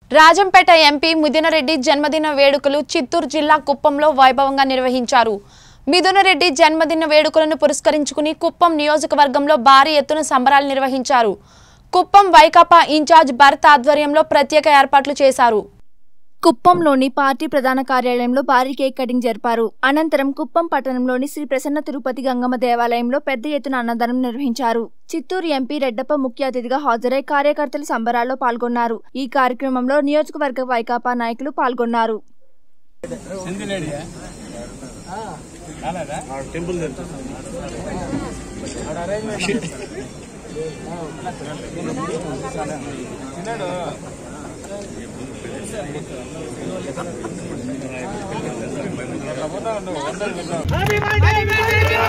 Rajampet MP Mithun Reddy జన్మదిన వేడుకలు చిత్తూరు జిల్లా కుప్పంలో వైభవంగా నిర్వహించారు మిథునరెడ్డి జన్మదిన వేడుకలను పురస్కరించుకుని కుప్పం నియోజకవర్గంలో భారీ ఎత్తున సంబరాలు నిర్వహించారు కుప్పం వైకాపా ఇన్ఛార్జ్ భరత్ ఆధ్వర్యంలో ప్రత్యేక ఏర్పాట్లు చేశారు కుప్పంలోని పార్టీ ప్రధాన కార్యాలయంలో భారీ కేక్ కటింగ్ జరిపారు అనంతరం కుప్పం పట్టణంలోని శ్రీ ప్రసన్న తిరుపతి గంగమ్మ దేవాలయంలో పెద్ద ఎత్తున అన్నదానం నిర్వహించారు చిత్తూరు ఎంపీ రెడ్డప్ప ముఖ్య అతిథిగా హాజరై కార్యకర్తలు సంబరాల్లో పాల్గొన్నారు ఈ కార్యక్రమంలో నియోజకవర్గ వైకాపా నాయకులు పాల్గొన్నారు సింధిలేడియా కాలేదా టెంపుల్ తెలుసు తిన్నాడు అట్లా పోతా ఉండు వందలు విన్నావు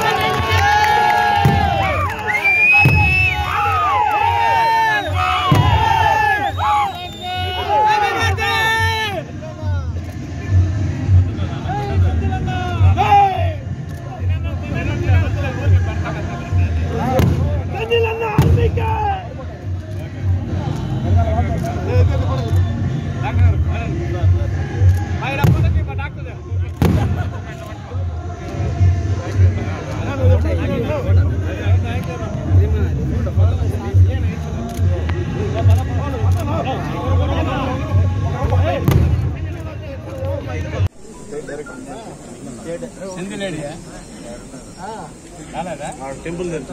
సింధిలేడియా కాలేదా టెంపుల్ తెలుసు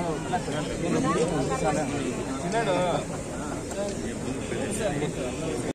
తిన్నాడు